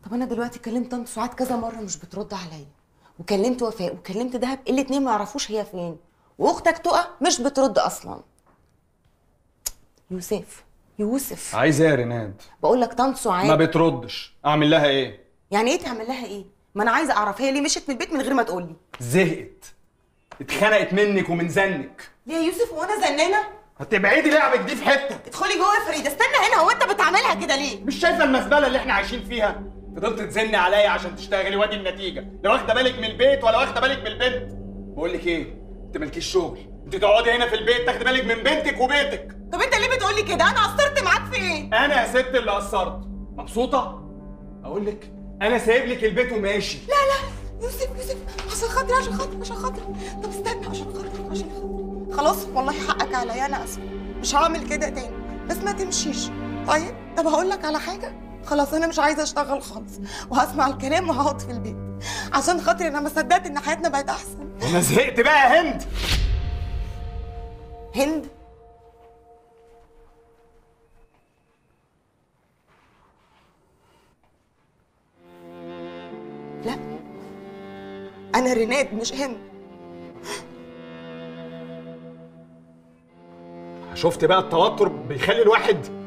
طب انا دلوقتي كلمت طنط سعاد كذا مره مش بترد عليا وكلمت وفاء وكلمت دهب الاتنين ما يعرفوش هي فين واختك تقى مش بترد اصلا يوسف يوسف عايز ايه يا ريناد بقول لك طنط ما سعاد بتردش اعمل لها ايه يعني ايه تعمل لها ايه ما انا عايزه اعرف هي ليه مشيت من البيت من غير ما تقول لي زهقت اتخنقت منك ومن زنك ليه يا يوسف وانا زنانه هتبعدي لعبك دي في حته ادخلي جوه يا فريده استنى هنا هو انت بتعملها كده ليه مش شايفه المزبله اللي احنا عايشين فيها فضلت تزني عليا عشان تشتغلي وادي النتيجه لا واخده بالك من البيت ولا واخده بالك من البنت بقول لك ايه انت مالكيش شغل انت تقعدي هنا في البيت تاخدي بالك من بنتك وبيتك طب انت ليه بتقول لي كده انا قصرت معاك في ايه انا يا ست اللي قصرت مبسوطه اقول لك انا سايب لك البيت وماشي لا لا يوسف يوسف عشان خاطري عشان خاطري عشان خاطري طب استنى عشان خاطري عشان خاطري خلاص والله حقك عليا انا اسفه مش هعمل كده تاني بس ما تمشيش طيب طب هقول لك على حاجه خلاص انا مش عايزه اشتغل خالص وهسمع الكلام وهقعد في البيت عشان خاطري انا ما صدقت ان حياتنا بقت احسن انا زهقت بقى يا هند هند لا انا ريناد مش هند شفت بقى التوتر بيخلي الواحد